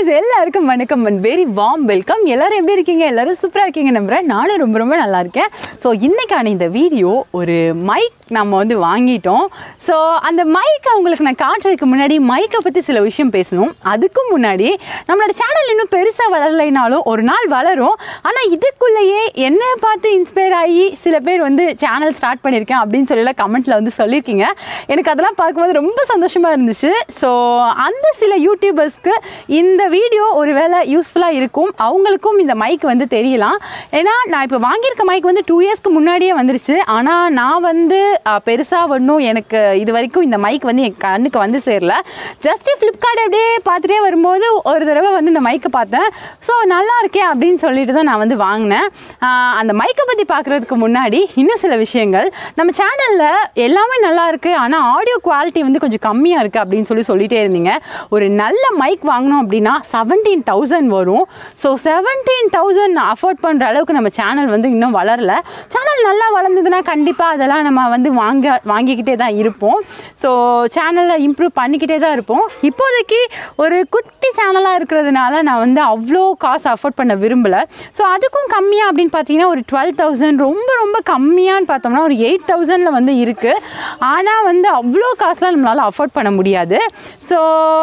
Guys எல்லாருக்கும் வணக்கம் and very warm welcome எல்லாரும் எப்படி இருக்கீங்க எல்லாரும் சூப்பராக இருக்கீங்க நம்புறேன் நானும் ரொம்ப ரொம்ப நல்லா இருக்கேன் ஸோ இன்னைக்கான இந்த வீடியோ ஒரு மைக் நம்ம வந்து வாங்கிட்டோம் ஸோ அந்த மைக்கை உங்களுக்கு நான் காட்டுறதுக்கு முன்னாடி மைக்கை பற்றி சில விஷயம் பேசணும் அதுக்கும் முன்னாடி நம்மளோட சேனல் இன்னும் பெருசாக வளரலைனாலும் ஒரு நாள் வளரும் ஆனால் இதுக்குள்ளேயே என்ன பார்த்து இன்ஸ்பயர் ஆகி சில பேர் வந்து சேனல் ஸ்டார்ட் பண்ணியிருக்கேன் அப்படின்னு சொல்லி கமெண்ட்டில் வந்து சொல்லியிருக்கீங்க எனக்கு அதெல்லாம் பார்க்கும்போது ரொம்ப சந்தோஷமாக இருந்துச்சு ஸோ அந்த சில யூடியூபர்ஸ்க்கு இந்த வீடியோ ஒருவேளை யூஸ்ஃபுல்லாக இருக்கும் அவங்களுக்கும் இந்த மைக் வந்து தெரியலாம் ஏன்னா நான் இப்போ வாங்கியிருக்க மைக் வந்து டூ இயர்ஸ்க்கு முன்னாடியே வந்துருச்சு ஆனால் நான் வந்து பெருசாக ஒன்றும் எனக்கு இது வரைக்கும் இந்த மைக் வந்து என் கண்ணுக்கு வந்து சேரல ஜஸ்ட் ஃப்ளிப்கார்ட் அப்படியே பார்த்துட்டே வரும்போது ஒரு தடவை வந்து இந்த மைக்கை பார்த்தேன் ஸோ நல்லா இருக்கே அப்படின்னு சொல்லிட்டு தான் நான் வந்து வாங்கினேன் ஆஹ் அந்த மைக்கை பற்றி பார்க்குறதுக்கு முன்னாடி இன்னும் சில விஷயங்கள் நம்ம சேனலில் எல்லாமே நல்லா இருக்குது ஆனால் ஆடியோ குவாலிட்டி வந்து கொஞ்சம் கம்மியாக இருக்குது அப்படின்னு சொல்லி சொல்லிட்டே இருந்தீங்க ஒரு நல்ல மைக் வாங்கினோம் அப்படின்னா செவன்டீன் தௌசண்ட் வரும் ஸோ செவன்டீன் தௌசண்ட் அஃபோர்ட் பண்ணுற அளவுக்கு நம்ம சேனல் வந்து இன்னும் வளரல சேனல் நல்லா வளர்ந்ததுன்னா கண்டிப்பாக அதெல்லாம் நம்ம வந்து வாங்க வாங்கிக்கிட்டே தான் இருப்போம் ஸோ சேனலை இம்ப்ரூவ் பண்ணிக்கிட்டே தான் இருப்போம் இப்போதைக்கு ஒரு குட்டி சேனலாக இருக்கிறதுனால நான் வந்து அவ்வளோ காசு அஃபோர்ட் பண்ண விரும்பலை ஸோ அதுக்கும் கம்மியாக அப்படின்னு பார்த்தீங்கன்னா ஒரு டுவெல் தௌசண்ட் ரொம்ப ரொம்ப கம்மியான்னு பார்த்தோம்னா ஒரு எயிட் தௌசண்டில் வந்து இருக்குது ஆனால் வந்து அவ்வளோ காசுலாம் நம்மளால் அஃபோர்ட் பண்ண முடியாது ஸோ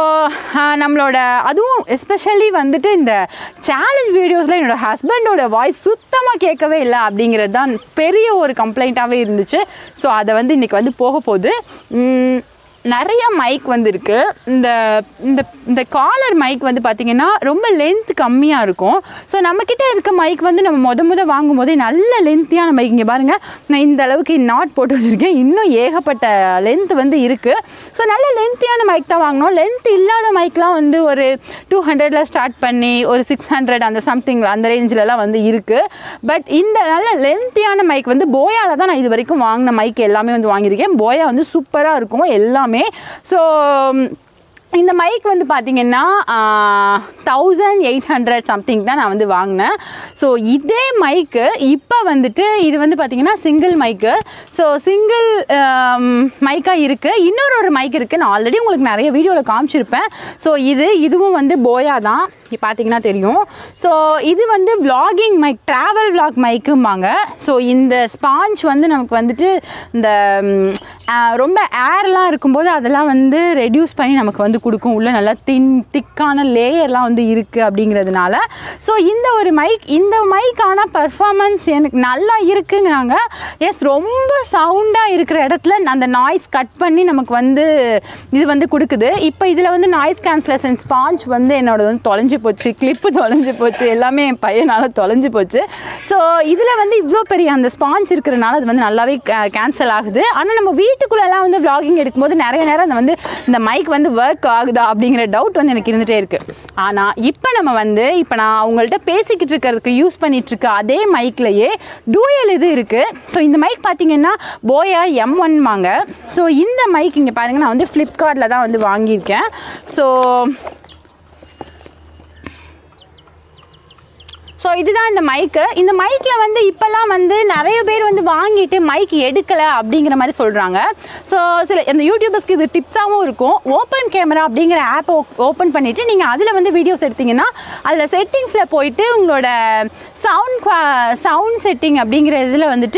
நம்மளோட அதுவும் எஸ்பெஷலி வந்துட்டு இந்த சேலஞ்ச் வீடியோஸில் என்னோட ஹஸ்பண்டோட வாய்ஸ் சுத்தமாக கேட்கவே இல்லை அப்படிங்கிறது தான் பெரிய ஒரு கம்ப்ளைண்ட்டாகவே இருந்துச்சு ஸோ அதை வந்து இன்றைக்கி வந்து போக போகுது உம், நிறைய மைக் வந்து இருக்கு இந்த இந்த இந்த காலர் மைக் வந்து பார்த்திங்கன்னா ரொம்ப லென்த் கம்மியாக இருக்கும் ஸோ நம்மக்கிட்ட இருக்க மைக் வந்து நம்ம முத முத வாங்கும் போதே நல்ல லென்த்தியான மைக் இங்கே பாருங்கள் நான் இந்த அளவுக்கு நாட் போட்டு வச்சுருக்கேன் இன்னும் ஏகப்பட்ட லென்த் வந்து இருக்குது ஸோ நல்ல லென்த்தியான மைக் தான் வாங்கினோம் லென்த் இல்லாத மைக்லாம் வந்து ஒரு டூ ஹண்ட்ரடில் ஸ்டார்ட் பண்ணி ஒரு சிக்ஸ் ஹண்ட்ரட் அந்த சம்திங் அந்த ரேஞ்சிலலாம் வந்து இருக்குது பட் இந்த நல்ல லென்த்தியான மைக் வந்து போயாவில் தான் நான் இது வரைக்கும் வாங்கின மைக் எல்லாமே வந்து வாங்கியிருக்கேன் போயா வந்து சூப்பராக இருக்கும் எல்லாமே ஸோ இந்த மைக் வந்து பார்த்தீங்கன்னா தௌசண்ட் எயிட் ஹண்ட்ரட் சம்திங் தான் நான் வந்து வாங்கினேன் ஸோ இதே மைக்கு இப்போ வந்துட்டு இது வந்து பார்த்தீங்கன்னா சிங்கிள் மைக்கு ஸோ சிங்கிள் மைக்காக இருக்குது இன்னொரு ஒரு மைக் இருக்குது நான் ஆல்ரெடி உங்களுக்கு நிறைய வீடியோவில் காமிச்சிருப்பேன் ஸோ இது இதுவும் வந்து போயா தான் பார்த்தீங்கன்னா தெரியும் ஸோ இது வந்து vlogging மைக் ட்ராவல் vlog மைக்கும்பாங்க ஸோ இந்த ஸ்பாஞ்ச் வந்து நமக்கு வந்துட்டு இந்த ம், ஆ, ரொம்ப ஏர்லாம் இருக்கும்போது அதெல்லாம் வந்து ரெடியூஸ் பண்ணி நமக்கு வந்து கொடுக்கும் உள்ள நல்லா தின் திக்கான லேயர்லாம் வந்து இருக்குது அப்படிங்கிறதுனால ஸோ இந்த ஒரு மைக் இந்த மைக்கான பர்ஃபார்மன்ஸ் எனக்கு நல்லா இருக்குங்கிறாங்க எஸ் ரொம்ப சவுண்டாக இருக்கிற இடத்துல அந்த நாய்ஸ் கட் பண்ணி நமக்கு வந்து இது வந்து கொடுக்குது இப்போ இதில் வந்து நாய்ஸ் கேன்சலேஷன் ஸ்பாஞ்ச் வந்து என்னோட வந்து தொலைஞ்சு போச்சு கிளிப்பு தொலைஞ்சு போச்சு எல்லாமே என் பையனால் தொலைஞ்சு போச்சு ஸோ இதில் வந்து இவ்வளோ பெரிய அந்த ஸ்பாஞ்ச் இருக்கிறனால அது வந்து நல்லாவே கேன்சல் ஆகுது ஆனால் நம்ம வீட்டுக்குள்ளெல்லாம் வந்து vlogging எடுக்கும்போது நிறைய நேரம் அந்த வந்து இந்த மைக் வந்து ஒர்க் ஆகுதா அப்படிங்கிற டவுட் வந்து எனக்கு இருந்துகிட்டே இருக்குது ஆனால் இப்போ நம்ம வந்து இப்போ நான் அவங்கள்ட்ட பேசிக்கிட்டு இருக்கிறதுக்கு யூஸ் பண்ணிட்டு இருக்க அதே மைக்லையே டூயல் இது இருக்குது ஸோ இந்த மைக் பார்த்தீங்கன்னா போயா எம் ஒன்பாங்க ஸோ இந்த மைக் இங்கே பாருங்கள் நான் வந்து ஃப்ளிப்கார்ட்டில் தான் வந்து வாங்கியிருக்கேன் ஸோ ஸோ இதுதான் இந்த மைக்கு இந்த மைக்கில் வந்து இப்போல்லாம் வந்து நிறைய பேர் வந்து வாங்கிட்டு மைக் எடுக்கலை அப்படிங்கிற மாதிரி சொல்கிறாங்க ஸோ சில இந்த யூடியூபர்ஸ்க்கு இது டிப்ஸாகவும் இருக்கும் ஓப்பன் கேமரா அப்படிங்கிற ஆப்பை ஓப்பன் பண்ணிவிட்டு நீங்கள் அதில் வந்து வீடியோஸ் எடுத்தீங்கன்னா அதில் செட்டிங்ஸில் போயிட்டு உங்களோட சவுண்ட் சவுண்ட் செட்டிங் அப்படிங்கிற இதில் வந்துட்டு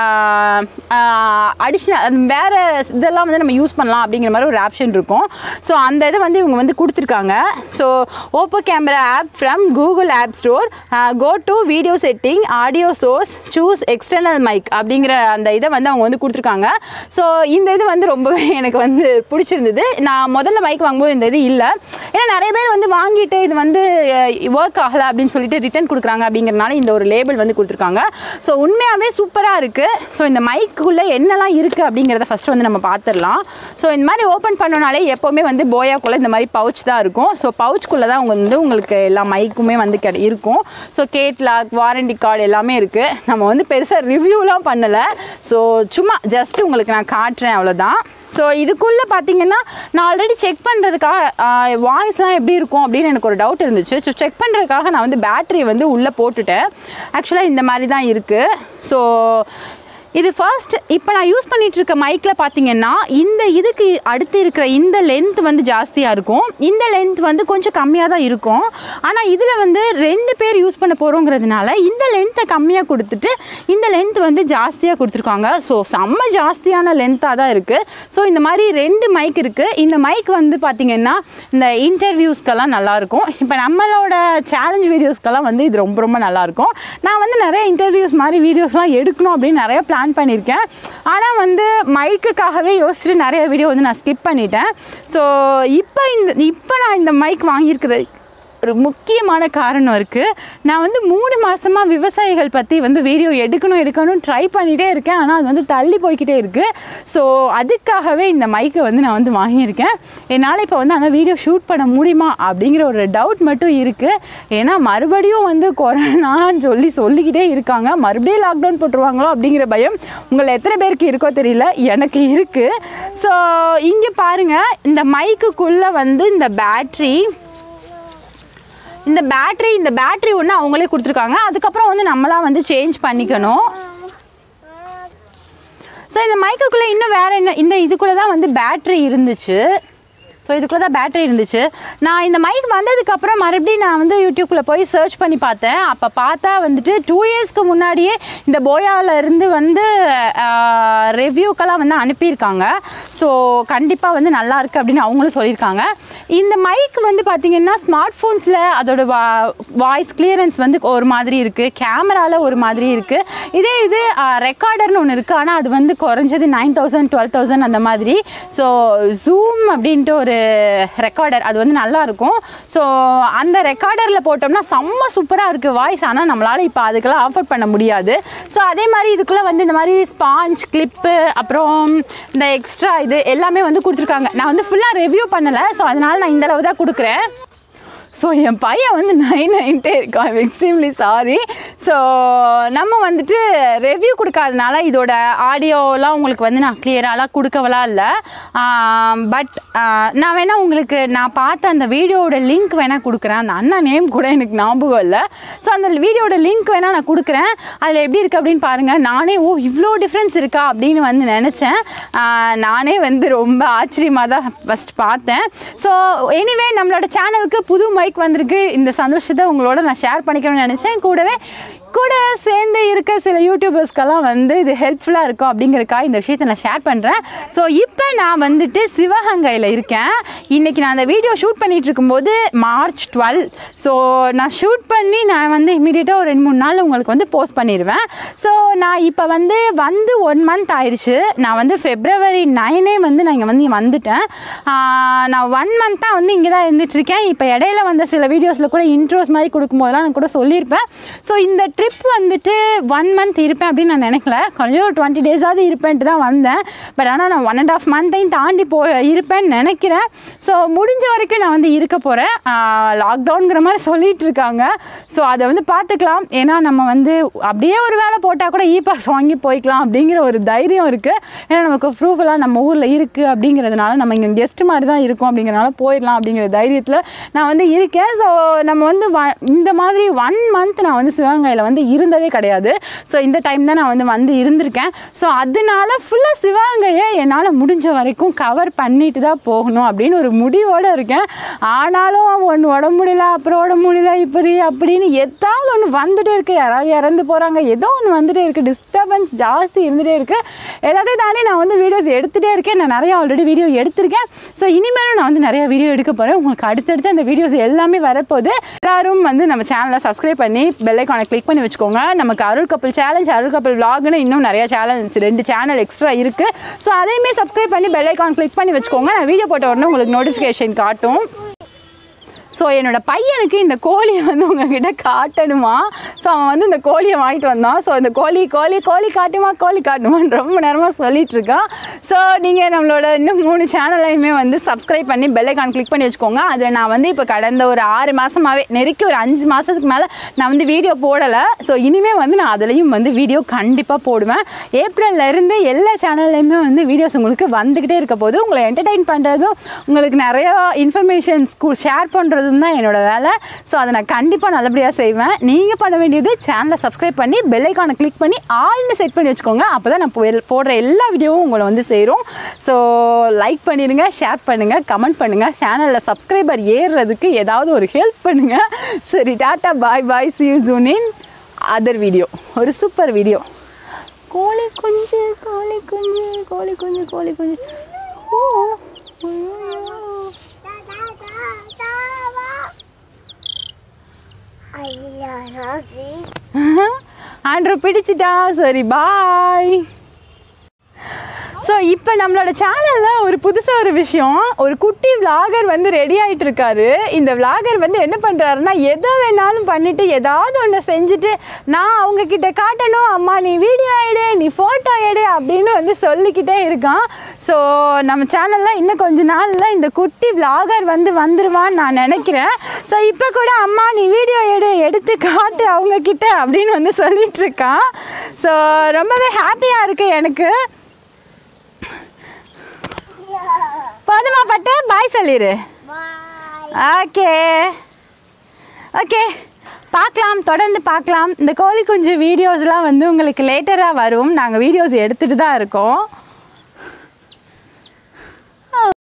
அடிஷ்னல் வேறு இதெல்லாம் வந்து நம்ம யூஸ் பண்ணலாம் அப்படிங்கிற மாதிரி ஒரு ஆப்ஷன் இருக்கும் ஸோ அந்த இதை வந்து இவங்க வந்து கொடுத்துருக்காங்க so Oppo camera app from Google app store go to video setting audio source choose external mike அப்படிங்கிற அந்த இதை வந்து அவங்க வந்து கொடுத்துருக்காங்க ஸோ இந்த இது வந்து ரொம்பவே எனக்கு வந்து பிடிச்சிருந்தது நான் முதல்ல மைக் வாங்கும்போது இந்த இது இல்லை ஏன்னா நிறைய பேர் வந்து வாங்கிட்டு இது வந்து ஒர்க் ஆகலை அப்படின்னு சொல்லிட்டு ரிட்டர்ன் கொடுக்குறாங்க அப்படிங்கிறனால இந்த ஒரு லேபிள் வந்து கொடுத்துருக்காங்க ஸோ உண்மையாகவே சூப்பராக இருக்குது ஸோ இந்த மைக்குள்ளே என்னெல்லாம் இருக்குது அப்படிங்கிறத ஃபஸ்ட்டு வந்து நம்ம பார்த்துடலாம் ஸோ இந்த மாதிரி ஓப்பன் பண்ணனாலே எப்போவுமே வந்து போயாக்குள்ளே இந்த மாதிரி பவுச் தான் இருக்கும் ஸோ பவுச்சுக்குள்ளே தான் அவங்க வந்து உங்களுக்கு எல்லா மைக்குமே வந்து கிடை இருக்கும் ஸோ கேட்லாக் வாரண்டி கார்டு எல்லாமே இருக்குது நம்ம வந்து பெருசாக ரிவ்யூலாம் பண்ணலை ஸோ சும்மா ஜஸ்ட் உங்களுக்கு நான் காட்டுறேன் அவ்வளோதான் ஸோ இதுக்குள்ளே பார்த்தீங்கன்னா நான் ஆல்ரெடி செக் பண்ணுறதுக்காக வாய்ஸ்லாம் எப்படி இருக்கும் அப்படின்னு எனக்கு ஒரு டவுட் இருந்துச்சு ஸோ செக் பண்ணுறதுக்காக நான் வந்து பேட்டரி வந்து உள்ளே போட்டுட்டேன் ஆக்சுவலாக இந்த மாதிரி தான் இருக்குது ஸோ இது ஃபர்ஸ்ட் இப்போ நான் யூஸ் பண்ணிட்டு இருக்க மைக்கில் பார்த்தீங்கன்னா இந்த இதுக்கு அடுத்து இருக்கிற இந்த லென்த் வந்து ஜாஸ்தியாக இருக்கும் இந்த லென்த் வந்து கொஞ்சம் கம்மியாக தான் இருக்கும் ஆனால் இதில் வந்து ரெண்டு பேர் யூஸ் பண்ண போகிறோங்கிறதுனால இந்த லென்த்தை கம்மியாக கொடுத்துட்டு இந்த லென்த் வந்து ஜாஸ்தியாக கொடுத்துருக்காங்க ஸோ செம்ம ஜாஸ்தியான லென்த்தாக தான் இருக்குது ஸோ இந்த மாதிரி ரெண்டு மைக் இருக்குது இந்த மைக் வந்து பார்த்திங்கன்னா இந்த இன்டர்வியூஸ்க்கெல்லாம் நல்லாயிருக்கும் இப்போ நம்மளோட சேலஞ்ச் வீடியோஸ்க்கெல்லாம் வந்து இது ரொம்ப ரொம்ப நல்லாயிருக்கும் நான் வந்து நிறைய இன்டர்வியூஸ் மாதிரி வீடியோஸ்லாம் எடுக்கணும் அப்படின்னு நிறைய பிளான் பண்ணியிருக்கேன் ஆனால் வந்து மைக்குக்காகவே யோசிச்சுட்டு நிறைய வீடியோ வந்து நான் ஸ்கிப் பண்ணிட்டேன் ஸோ இப்போ இந்த இப்போ நான் இந்த மைக் வாங்கியிருக்கிற ஒரு முக்கியமான காரணம் இருக்குது நான் வந்து மூணு மாதமாக விவசாயிகள் பற்றி வந்து வீடியோ எடுக்கணும் எடுக்கணும் ட்ரை பண்ணிகிட்டே இருக்கேன் ஆனால் அது வந்து தள்ளி போய்க்கிட்டே இருக்குது ஸோ அதுக்காகவே இந்த மைக்கை வந்து நான் வந்து வாங்கியிருக்கேன் என்னால் இப்போ வந்து அந்த வீடியோ ஷூட் பண்ண முடியுமா அப்படிங்கிற ஒரு டவுட் மட்டும் இருக்குது ஏன்னா மறுபடியும் வந்து கொரோனான்னு சொல்லி சொல்லிக்கிட்டே இருக்காங்க மறுபடியும் லாக்டவுன் போட்டுருவாங்களோ அப்படிங்கிற பயம் உங்களை எத்தனை பேருக்கு இருக்கோ தெரியல எனக்கு இருக்குது ஸோ இங்கே பாருங்கள் இந்த மைக்குக்குள்ளே வந்து இந்த பேட்ரி இந்த பேட்ரி இந்த பேட்ரி ஒன்று அவங்களே கொடுத்துருக்காங்க அதுக்கப்புறம் வந்து நம்மளாம் வந்து சேஞ்ச் பண்ணிக்கணும் ஸோ இந்த மைக்குக்குள்ளே இன்னும் வேறு என்ன இந்த இதுக்குள்ளே தான் வந்து பேட்ரி இருந்துச்சு ஸோ இதுக்குள்ளே தான் பேட்டரி இருந்துச்சு நான் இந்த மைக் வந்ததுக்கப்புறம் மறுபடியும் நான் வந்து யூடியூப்பில் போய் சர்ச் பண்ணி பார்த்தேன் அப்போ பார்த்தா வந்துட்டு டூ இயர்ஸ்க்கு முன்னாடியே இந்த போயாவில் இருந்து வந்து ரிவ்யூக்கெல்லாம் வந்து அனுப்பியிருக்காங்க ஸோ கண்டிப்பாக வந்து நல்லா இருக்குது அப்படின்னு அவங்களும் சொல்லியிருக்காங்க இந்த மைக் வந்து பார்த்திங்கன்னா ஸ்மார்ட் ஃபோன்ஸில் அதோட வா வாய்ஸ் கிளியரன்ஸ் வந்து ஒரு மாதிரி இருக்குது கேமராவில் ஒரு மாதிரி இருக்குது இதே இது ரெக்கார்டர்னு ஒன்று இருக்குது ஆனால் அது வந்து குறைஞ்சது நைன் தௌசண்ட் டுவெல் தௌசண்ட் அந்த மாதிரி ஸோ ஜூம் அப்படின்ட்டு ஒரு ரெக்கார்டர் அது வந்து நல்லா இருக்கும் ஸோ அந்த ரெக்கார்டரில் போட்டோம்னா செம்ம சூப்பராக இருக்குது வாய்ஸ் ஆனால் நம்மளால் இப்போ அதுக்கெல்லாம் ஆஃபர் பண்ண முடியாது ஸோ அதே மாதிரி இதுக்குள்ளே வந்து இந்த மாதிரி ஸ்பாஞ்ச் கிளிப்பு அப்புறம் இந்த எக்ஸ்ட்ரா இது எல்லாமே வந்து கொடுத்துருக்காங்க நான் வந்து ஃபுல்லாக ரிவ்யூ பண்ணலை ஸோ அதனால் நான் இந்த அளவு தான் கொடுக்குறேன் ஸோ என் பையன் வந்து நைன் நைன்ட்டே இருக்கான் ஐம் எக்ஸ்ட்ரீம்லி சாரி ஸோ நம்ம வந்துட்டு ரிவ்யூ கொடுக்காதனால இதோட ஆடியோலாம் உங்களுக்கு வந்து நான் கிளியராலாம் கொடுக்கவலாம் இல்லை பட் நான் வேணால் உங்களுக்கு நான் பார்த்த அந்த வீடியோவோட லிங்க் வேணால் கொடுக்குறேன் அந்த அண்ணா நேம் கூட எனக்கு ஞாபகம் இல்லை ஸோ அந்த வீடியோட லிங்க் வேணால் நான் கொடுக்குறேன் அதில் எப்படி இருக்குது அப்படின்னு பாருங்கள் நானே ஓ இவ்வளோ டிஃப்ரென்ஸ் இருக்கா அப்படின்னு வந்து நினச்சேன் நானே வந்து ரொம்ப ஆச்சரியமாக தான் ஃபஸ்ட் பார்த்தேன் ஸோ எனிவே நம்மளோட சேனலுக்கு புது மைக் வந்திருக்கு இந்த சந்தோஷத்தை உங்களோட நான் ஷேர் பண்ணிக்கணும்னு நினச்சேன் கூடவே கூட சேர்ந்து இருக்க சில யூடியூபர்ஸ்க்கெல்லாம் வந்து இது ஹெல்ப்ஃபுல்லாக இருக்கும் அப்படிங்கிறக்காக இந்த விஷயத்தை நான் ஷேர் பண்ணுறேன் ஸோ இப்போ நான் வந்துட்டு சிவகங்கையில் இருக்கேன் இன்றைக்கி நான் அந்த வீடியோ ஷூட் பண்ணிகிட்டு இருக்கும்போது மார்ச் டுவெல் ஸோ நான் ஷூட் பண்ணி நான் வந்து இமீடியட்டாக ஒரு ரெண்டு மூணு நாள் உங்களுக்கு வந்து போஸ்ட் பண்ணிடுவேன் ஸோ நான் இப்போ வந்து வந்து ஒன் மந்த் ஆயிடுச்சு நான் வந்து ஃபெப்ரவரி நைனே வந்து நான் இங்கே வந்து வந்துட்டேன் ஆஹ் நான் ஒன் மந்த்தாக வந்து இங்கே தான் இருந்துகிட்ருக்கேன் இப்போ இடையில வந்த சில வீடியோஸில் கூட இன்ட்ரோஸ் மாதிரி கொடுக்கும்போதெல்லாம் நான் கூட சொல்லியிருப்பேன் ஸோ இந்த ட்ரிப் வந்துட்டு ஒன் மந்த் இருப்பேன் அப்படின்னு நான் நினைக்கல கொஞ்சம் ஒரு டுவெண்ட்டி டேஸாவது இருப்பேன்ட்டு தான் வந்தேன் பட் ஆனால் நான் ஒன் அண்ட் ஆஃப் மந்த்தையும் தாண்டி போ இருப்பேன்னு நினைக்கிறேன் ஸோ முடிஞ்ச வரைக்கும் நான் வந்து இருக்க போகிறேன் லாக்டவுனுங்கிற மாதிரி சொல்லிட்டு இருக்காங்க ஸோ அதை வந்து பார்த்துக்கலாம் ஏன்னா நம்ம வந்து அப்படியே ஒரு வேலை போட்டால் கூட இ பாஸ் வாங்கி போய்க்கலாம் அப்படிங்கிற ஒரு தைரியம் இருக்குது ஏன்னா நமக்கு ப்ரூஃப் எல்லாம் நம்ம ஊரில் இருக்குது அப்படிங்கிறதுனால நம்ம இங்கே கெஸ்ட் மாதிரி தான் இருக்கோம் அப்படிங்கிறதுனால போயிடலாம் அப்படிங்கிற தைரியத்தில் நான் வந்து இருக்கேன் ஸோ நம்ம வந்து வ- இந்த மாதிரி ஒன் மந்த் நான் வந்து சிவகங்கையில் வந்து இருந்ததே கிடையாது ஸோ இந்த டைம் தான் நான் வந்து வந்து இருந்திருக்கேன் ஸோ அதனால ஃபுல்லாக சிவகங்கையை என்னால் முடிஞ்ச வரைக்கும் கவர் பண்ணிட்டு தான் போகணும் அப்படின்னு ஒரு முடிவோடு இருக்கேன் ஆனாலும் ஒன்று உடம்பு முடியல அப்புறம் உடம்பு முடியல இப்படி அப்படின்னு ஏதாவது ஒன்று வந்துட்டே இருக்கு யாராவது இறந்து போகிறாங்க ஏதோ ஒன்று வந்துட்டே இருக்குது டிஸ்டர்பன்ஸ் ஜாஸ்தி இருந்துகிட்டே இருக்குது எல்லாத்தையும் தாண்டி நான் வந்து வீடியோஸ் எடுத்துகிட்டே இருக்கேன் நான் நிறைய ஆல்ரெடி வீடியோ எடுத்திருக்கேன் ஸோ இனிமேலும் நான் வந்து நிறைய வீடியோ எடுக்க போகிறேன் உங்களுக்கு அடுத்தடுத்து அந்த வீடியோஸ் எல்லாமே வரப்போகுது எல்லாரும் வந்து நம்ம சேனலை சப்ஸ்கிரைப் பண்ணி பெல் ஐக்கானை கிளிக் பண்ணி வச்சுக்கோங்க நமக்கு அருள் கப்பல் சேலஞ்ச் அருள் கப்பல் vlogனு இன்னும் நிறைய சேலஞ்ச் ரெண்டு சேனல் எக்ஸ்ட்ரா இருக்குது ஸோ அதையுமே சப்ஸ்கிரைப் பண்ணி பெல் ஐக்கான் கிளிக் பண்ணி வச்சுக்கோங்க நான் வீடியோ போட்ட உடனே உங்களுக்கு நோட்டிஃபிகேஷன் காட்டும் ஸோ என்னோட பையனுக்கு இந்த கோழியை வந்து உங்ககிட்ட காட்டணுமா ஸோ அவன் வந்து இந்த கோழியை வாங்கிட்டு வந்தான் ஸோ இந்த கோழி கோழி கோழி காட்டுமா கோழி காட்டுமான்னு ரொம்ப நேரமாக சொல்லிட்டு இருக்கான் ஸோ நீங்கள் நம்மளோட இன்னும் மூணு சேனலையுமே வந்து சப்ஸ்கிரைப் பண்ணி பெல் ஐக்கான் கிளிக் பண்ணி வச்சுக்கோங்க அதில் நான் வந்து இப்போ கடந்த ஒரு ஆறு மாதமாகவே நெருக்கி ஒரு அஞ்சு மாதத்துக்கு மேலே நான் வந்து வீடியோ போடலை ஸோ இனிமேல் வந்து நான் அதுலேயும் வந்து வீடியோ கண்டிப்பாக போடுவேன் ஏப்ரல்ல இருந்து எல்லா சேனல்லையுமே வந்து வீடியோஸ் உங்களுக்கு வந்துக்கிட்டே இருக்க போது உங்களை என்டர்டெயின் பண்ணுறதும் உங்களுக்கு நிறையா இன்ஃபர்மேஷன்ஸ் ஷேர் பண்ணுறதும் பண்ணுறதுன்னு தான் என்னோட வேலை ஸோ அதை நான் கண்டிப்பாக நல்லபடியாக செய்வேன் நீங்கள் பண்ண வேண்டியது சேனலை சப்ஸ்கிரைப் பண்ணி பெல் ஐக்கானை கிளிக் பண்ணி ஆல்னு செட் பண்ணி வச்சுக்கோங்க அப்போ தான் நான் போ- போடுற எல்லா வீடியோவும் உங்களை வந்து சேரும் ஸோ லைக் பண்ணிடுங்க ஷேர் பண்ணுங்கள் கமெண்ட் பண்ணுங்கள் சேனலில் சப்ஸ்கிரைபர் ஏறுறதுக்கு ஏதாவது ஒரு ஹெல்ப் பண்ணுங்கள் சரி tata bye bye see you soon in other video ஒரு சூப்பர் வீடியோ கோழி குஞ்சு கோழி குஞ்சு கோழி குஞ்சு கோழி குஞ்சு ஓ ஐயோ. ஆண்ட்ரூ பிடிச்சிட்டா சரி பாய் ஸோ இப்போ நம்மளோட சேனலில் ஒரு புதுசாக ஒரு விஷயம் ஒரு குட்டி vlogger வந்து ரெடி ஆயிட்டு இருக்காரு இந்த vlogger வந்து என்ன பண்ணுறாருன்னா எதை வேணாலும் பண்ணிட்டு ஏதாவது ஒன்று செஞ்சுட்டு நான் அவங்க கிட்ட காட்டணும் அம்மா நீ வீடியோ எடு நீ ஃபோட்டோ எடு அப்படின்னு வந்து சொல்லிக்கிட்டே இருக்கான் ஸோ நம்ம சேனலில் இன்னும் கொஞ்ச நாளில் இந்த குட்டி vlogger வந்து வந்துருவான்னு நான் நினைக்கிறேன் ஸோ இப்போ கூட அம்மா நீ வீடியோ எடு எடுத்து காட்டு அவங்க கிட்ட அப்படின்னு வந்து சொல்லிட்டு இருக்கான் ஸோ ரொம்பவே ஹாப்பியாக இருக்குது எனக்கு போதுமா பட்டு பாய் சொல்லிடு ஓகே ஓகே பார்க்கலாம் தொடர்ந்து பார்க்கலாம் இந்த கோழி குஞ்சு வீடியோஸ்லாம் வந்து உங்களுக்கு லேட்டராக வரும் நாங்கள் வீடியோஸ் எடுத்துகிட்டு தான் இருக்கோம்